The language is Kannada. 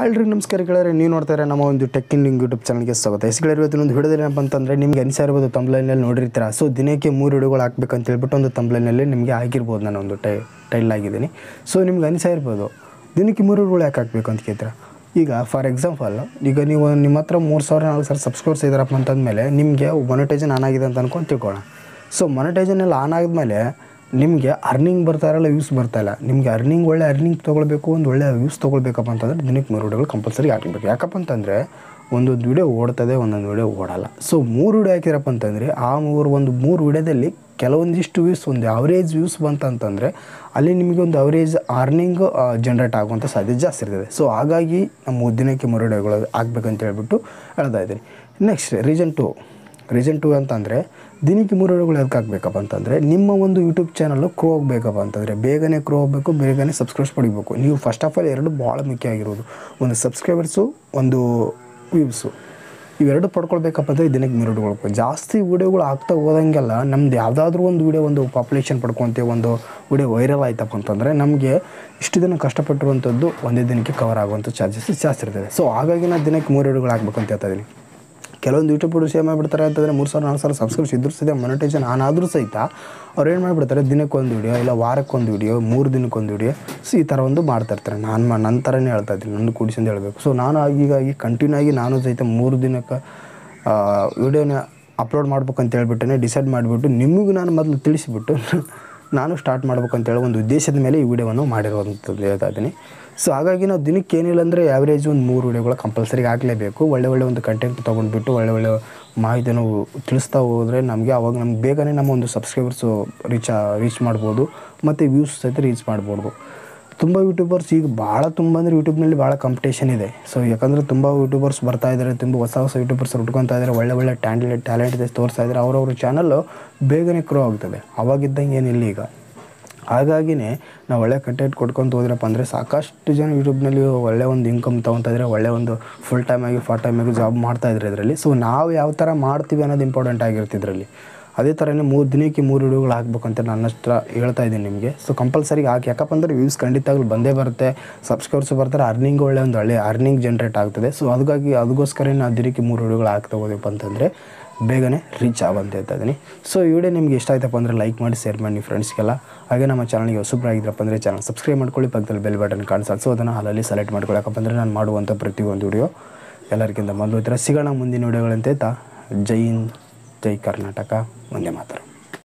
ಹಾಲ್ರಿ ನಮಸ್ಕಾರ ಕೇಳಿದ್ರೆ ನೀವು ನೋಡ್ತಾರೆ ನಮ್ಮ ಒಂದು ಟೆಕ್ ಇನ್ ಯೂಟ್ಯೂಬ್ ಚಾನಲ್ಗೆ ಸ್ವಾಗತ ಹೆಸರು ಇವತ್ತಿನ ಒಂದು ವಿಡಿಯೋದಲ್ಲಿ ಏನಪ್ಪ ಅಂತಂದರೆ ನಿಮಗೆ ಅನಿಸ್ತಾ ಇರ್ಬೋದು ತಂಬ್ಲೈನಲ್ಲಿ ನೋಡಿರ್ತೀರ ಸೊ ದಿನಕ್ಕೆ ಮೂರು ವಿಡಿಯೋಗಳು ಹಾಕ್ಬೇಕಂತ ಹೇಳ್ಬಿಟ್ಟು ಒಂದು ತಂಬ್ಲೈನಲ್ಲಿ ನಿಮಗೆ ಆಗಿರ್ಬೋದು ನಾನು ಒಂದು ಟೈ ಟೈಲ್ ಆಗಿದ್ದೀನಿ ಸೊ ನಿಮ್ಗೆ ಅನಿಸ್ತಾ ಇರ್ಬೋದು ದಿನಕ್ಕೆ ಮೂರು ವಿಡಿಯೋಗಳು ಯಾಕೆ ಹಾಕ್ಬೇಕು ಅಂತ ಕೇಳ್ತೀರ ಈಗ ಫಾರ್ ಎಕ್ಸಾಂಪಲ್ ಈಗ ನೀವು ನಿಮ್ಮ ಹತ್ರ ಮೂರು ಸಾವಿರ ನಾಲ್ಕು ಸಾವಿರ ಸಬ್ಸ್ಕ್ರೈಬರ್ಸ್ ಇದ್ದಾರಪ್ಪ ಅಂತಂದಮೇಲೆ ನಿಮಗೆ ಮೊನಿಟೈಸನ್ ಆನ್ ಆಗಿದೆ ಅಂತ ಅನ್ಕೊಂಡು ತಿಳ್ಕೊಳ್ಳೋಣ ಸೊ ಮೊನಿಟೈಸನ್ ಎಲ್ಲ ಆನ್ ಆದಮೇಲೆ ನಿಮಗೆ ಅರ್ನಿಂಗ್ ಬರ್ತಾ ಇರಲ್ಲ ವ್ಯೂಸ್ ಬರ್ತಾ ಇಲ್ಲ ನಿಮಗೆ ಅರ್ನಿಂಗ್ ಒಳ್ಳೆ ಅರ್ನಿಂಗ್ ತೊಗೊಳ್ಬೇಕು ಒಂದು ಒಳ್ಳೆ ವ್ಯೂಸ್ ತೊಗೊಳ್ಬೇಕಪ್ಪ ಅಂತಂದರೆ ದಿನಕ್ಕೆ ಮೂರು ವಿಡಿಯೋಗಳು ಕಂಪಲ್ಸರಿ ಹಾಕಬೇಕು ಯಾಕಪ್ಪ ಅಂತಂದರೆ ಒಂದೊಂದು ವಿಡಿಯೋ ಓಡ್ತದೆ ಒಂದೊಂದು ವಿಡಿಯೋ ಓಡಲ್ಲ ಸೊ ಮೂರು ವಿಡಿಯೋ ಹಾಕಿರಪ್ಪ ಅಂತಂದರೆ ಆ ಮೂರು ಒಂದು ಮೂರು ವಿಡಿಯೋದಲ್ಲಿ ಕೆಲವೊಂದಿಷ್ಟು ವ್ಯೂಸ್ ಒಂದು ಅವರೇಜ್ ವ್ಯೂಸ್ ಬಂತಂತಂದರೆ ಅಲ್ಲಿ ನಿಮಗೆ ಒಂದು ಅವರೇಜ್ ಅರ್ನಿಂಗ್ ಜನ್ರೇಟ್ ಆಗುವಂಥ ಸಾಧ್ಯತೆ ಜಾಸ್ತಿ ಇರ್ತದೆ ಸೊ ಹಾಗಾಗಿ ನಮ್ಮ ದಿನಕ್ಕೆ ಮೂರು ವಿಡಿಯೋಗಳು ಆಗ್ಬೇಕಂತ ಹೇಳ್ಬಿಟ್ಟು ಹೇಳ್ತಾ ಇದ್ದೀನಿ next reason two reason two ಅಂತಂದರೆ ದಿನಕ್ಕೆ ಮೂರು ವಿಡಿಯೋಗಳು ಎದಕ್ಕೆ ಹಾಕ್ಬೇಕಪ್ಪ ಅಂತಂದರೆ ನಿಮ್ಮ ಒಂದು ಯೂಟ್ಯೂಬ್ ಚಾನಲ್ಲು ಕ್ರೋ ಹೋಗ್ಬೇಕಪ್ಪ ಅಂತಂದರೆ ಬೇಗನೆ ಕ್ರೋ ಹೋಗಬೇಕು ಬೇಗನೆ ಸಬ್ಸ್ಕ್ರೈಬ್ಸ್ ಪಡಿಬೇಕು ನೀವು ಫಸ್ಟ್ ಆಫ್ ಆಲ್ ಎರಡು ಭಾಳ ಮುಖ್ಯ ಆಗಿರೋದು ಒಂದು ಸಬ್ಸ್ಕ್ರೈಬರ್ಸು ಒಂದು ವ್ಯೂಸು ಇವೆರಡು ಪಡ್ಕೊಳ್ಬೇಕಪ್ಪ ಅಂದರೆ ದಿನಕ್ಕೆ ಮೂರು ವಿಡಿಯೋಗಳು ಜಾಸ್ತಿ ವಿಡಿಯೋಗಳು ಆಗ್ತಾ ಹೋದಂಗೆಲ್ಲ ನಮ್ದು ಯಾವುದಾದ್ರೂ ಒಂದು ವಿಡಿಯೋ ಒಂದು ಪಾಪ್ಯುಲೇಷನ್ ಪಡ್ಕೊತೀವಿ ಒಂದು ವಿಡಿಯೋ ವೈರಲ್ ಆಯ್ತಪ್ಪ ಅಂತಂದರೆ ನಮಗೆ ಇಷ್ಟು ದಿನ ಕಷ್ಟಪಟ್ಟಿರುವಂಥದ್ದು ಒಂದೇ ದಿನಕ್ಕೆ ಕವರ್ ಆಗುವಂಥ ಚಾರ್ಜಸ್ ಜಾಸ್ತಿ ಇರ್ತದೆ ಸೊ ಹಾಗಾಗಿ ನಾನು ದಿನಕ್ಕೆ ಮೂರು ವಿಡಿಯೋಗಳು ಹಾಕ್ಬೇಕು ಅಂತ ಹೇಳ್ತಾ ಇದ್ದೀನಿ ಕೆಲವೊಂದು ಯೂಟ್ಯೂಬ್ ವಿಡಿಯೋಸ್ ಏನು ಮಾಡಿಬಿಡ್ತಾರೆ ಅಂತಂದರೆ ಮೂರು ಸಾವಿರ ನಾಲ್ಕು ಸಾವಿರ ಸಬ್ಸ್ಕ್ರೈಬ್ಸ್ ಇದ್ರೂ ಸಹಿತ ಮೊನಿಟೈಸೇಷನ್ ಆನ್ ಆದರೂ ಸಹಿತ ಅವ್ರು ಏನು ಮಾಡಿಬಿಡ್ತಾರೆ ದಿನಕ್ಕೊಂದು ವಿಡಿಯೋ ಇಲ್ಲ ವಾರಕ್ಕೊಂದು ವಿಡಿಯೋ ಮೂರು ದಿನಕ್ಕೊಂದು ವಿಡಿಯೋ ಸೊ ಈ ಥರ ಒಂದು ಮಾಡ್ತಾ ಇರ್ತಾರೆ ನಾನು ಮಾ ನನ್ನ ಥರನೇ ಹೇಳ್ತಾ ಇದ್ದೀನಿ ನನ್ನ ಕೂಡಿಸಿಂದ ಹೇಳಬೇಕು ಸೊ ನಾನು ಹೀಗಾಗಿ ಕಂಟಿನ್ಯೂ ಆಗಿ ನಾನು ಸಹಿತ ಮೂರು ದಿನಕ್ಕೆ ವಿಡಿಯೋನ ಅಪ್ಲೋಡ್ ಮಾಡ್ಬೇಕಂತ ಹೇಳ್ಬಿಟ್ಟೇ ಡಿಸೈಡ್ ಮಾಡಿಬಿಟ್ಟು ನಿಮಗೂ ನಾನು ಮೊದಲು ತಿಳಿಸಿಬಿಟ್ಟು ನಾನು ಸ್ಟಾರ್ಟ್ ಮಾಡ್ಬೇಕಂತೇಳಿ ಒಂದು ಉದ್ದೇಶದ ಮೇಲೆ ಈ ವಿಡಿಯೋವನ್ನು ಮಾಡಿರುವಂಥದ್ದು ಹೇಳ್ತಾ ಇದ್ದೀನಿ ಸೊ ಹಾಗಾಗಿ ನಾವು ದಿನಕ್ಕೆ ಏನಿಲ್ಲ ಅಂದರೆ ಆ್ಯಾವ್ರೇಜ್ ಒಂದು ಮೂರು ವಿಡಿಯೋಗಳು ಕಂಪಲ್ಸರಿ ಹಾಕಲೇಬೇಕು ಒಳ್ಳೆ ಒಳ್ಳೆ ಒಂದು ಕಂಟೆಂಟ್ ತೊಗೊಂಡ್ಬಿಟ್ಟು ಒಳ್ಳೆ ಒಳ್ಳೆ ಮಾಹಿತಿಯನ್ನು ತಿಳಿಸ್ತಾ ಹೋದರೆ ನಮಗೆ ಅವಾಗ ನಮ್ಗೆ ಬೇಗನೆ ನಮ್ಮ ಒಂದು ಸಬ್ಸ್ಕ್ರೈಬರ್ಸು ರೀಚ್ ರೀಚ್ ಮಾಡ್ಬೋದು ಮತ್ತು ವ್ಯೂಸ್ ಸಹಿತ ರೀಚ್ ಮಾಡ್ಬೋದು ತುಂಬ ಯೂಟ್ಯೂಬರ್ಸ್ ಈಗ ಭಾಳ ತುಂಬ ಅಂದರೆ ಯೂಟ್ಯೂಬ್ನಲ್ಲಿ ಭಾಳ ಕಾಂಪಿಟೇಷನ್ ಇದೆ ಸೊ ಯಾಕಂದರೆ ತುಂಬ ಯೂಟ್ಯೂಬರ್ಸ್ ಬರ್ತಾ ಇದ್ದಾರೆ ತುಂಬ ಹೊಸ ಹೊಸ ಯೂಟ್ಯೂಬರ್ಸ್ ಹುಡ್ಕೊತಾ ಇದ್ದಾರೆ ಒಳ್ಳೆ ಒಳ್ಳೆ ಟ್ಯಾಲೆಂಟ್ ಟ್ಯಾಲೆಂಟ್ ಇದೆ ತೋರಿಸ್ತಾ ಇದ್ದಾರೆ ಅವ್ರವ್ರ ಚಾನಲ್ಲು ಬೇಗನೆ ಕ್ರೋ ಆಗ್ತದೆ ಅವಾಗಿದ್ದಂಗೆ ಏನಿಲ್ಲ ಈಗ ಹಾಗಾಗಿನೇ ನಾವು ಒಳ್ಳೆ ಕಂಟೆಂಟ್ ಕೊಟ್ಕೊಂತ ಹೋದ್ರಪ್ಪ ಅಂದರೆ ಸಾಕಷ್ಟು ಜನ ಯೂಟ್ಯೂಬ್ನಲ್ಲಿ ಒಳ್ಳೆ ಒಂದು ಇನ್ಕಮ್ ತೊಗೊತಾ ಇದ್ದಾರೆ ಒಳ್ಳೆ ಒಂದು ಫುಲ್ ಟೈಮ್ ಆಗಿ ಪಾರ್ಟ್ ಟೈಮ್ ಆಗಿ ಜಾಬ್ ಮಾಡ್ತಾ ಇದ್ದಾರೆ ಇದರಲ್ಲಿ ಸೊ ನಾವು ಯಾವ ಥರ ಮಾಡ್ತೀವಿ ಅನ್ನೋದು ಇಂಪಾರ್ಟೆಂಟ್ ಆಗಿರುತ್ತೆ ಇದರಲ್ಲಿ ಅದೇ ಥರನೇ ಮೂರು ದಿನಕ್ಕೆ ಮೂರು ವಿಡಿಯೋಗಳು ಹಾಕ್ಬೇಕಂತ ನನ್ನ ಹತ್ರ ಹೇಳ್ತಾ ಇದ್ದೀನಿ ನಿಮಗೆ ಸೊ ಕಂಪಲ್ಸರಿ ಹಾಕಿ ಯಾಕಪ್ಪ ಅಂದರೆ ವ್ಯೂಸ್ ಖಂಡಿತವಾಗ್ಲೂ ಬಂದೇ ಬರುತ್ತೆ ಸಬ್ಸ್ಕ್ರೈಬರ್ಸ್ ಬರ್ತಾರೆ ಅರ್ನಿಂಗ್ ಒಳ್ಳೆ ಒಂದು ಒಳ್ಳೆ ಅರ್ನಿಂಗ್ ಜನ್ರೇಟ್ ಆಗ್ತದೆ ಸೊ ಅದಕ್ಕಾಗಿ ಅದಕ್ಕೋಸ್ಕರ ನಾವು ದಿನಕ್ಕೆ ಮೂರು ವಿಡಿಯೋಗಳು ಹಾಕ್ತಾ ಹೋದಪ್ಪ ಅಂತಂದರೆ ಬೇಗನೆ ರೀಚ್ ಆಗುವಂತ ಹೇಳ್ತಾ ಇದ್ದೀನಿ ಸೊ ಈ ವಿಡಿಯೋ ನಿಮಗೆ ಇಷ್ಟ ಆಯ್ತಪ್ಪ ಅಂದರೆ ಲೈಕ್ ಮಾಡಿ ಶೇರ್ ಮಾಡಿ ನಿಮ್ಮ ಫ್ರೆಂಡ್ಸ್ಗೆಲ್ಲ ಹಾಗೆ ನಮ್ಮ ಚಾನಲ್ಗೆ ಹೊಸಬ್ರಾಗಿದ್ರಪ್ಪ ಅಂದರೆ ಚಾನಲ್ ಸಬ್ಸ್ಕ್ರೈಬ್ ಮಾಡ್ಕೊಳ್ಳಿ ಪಕ್ಕದಲ್ಲಿ ಬೆಲ್ ಬಟನ್ ಕಾಣಿಸಲ್ಲ ಸೊ ಅದನ್ನು ಹಾಲಲ್ಲಿ ಸೆಲೆಕ್ಟ್ ಮಾಡ್ಕೊಳ್ಳಿ ಅಂದರೆ ನಾನು ಮಾಡುವಂಥ ಪ್ರತಿಯೊಂದು ವಿಡಿಯೋ ಎಲ್ಲರಿಗಿಂತ ಮೊದಲು ಈ ಥರ ಸಿಗೋಣ ಮುಂದಿನ ವಿಡಿಯೋಗಳಂತ ಜೈ ಹಿಂದ್ ಜೈ ಕರ್ನಾಟಕ ಒಂದೇ ಮಾತರು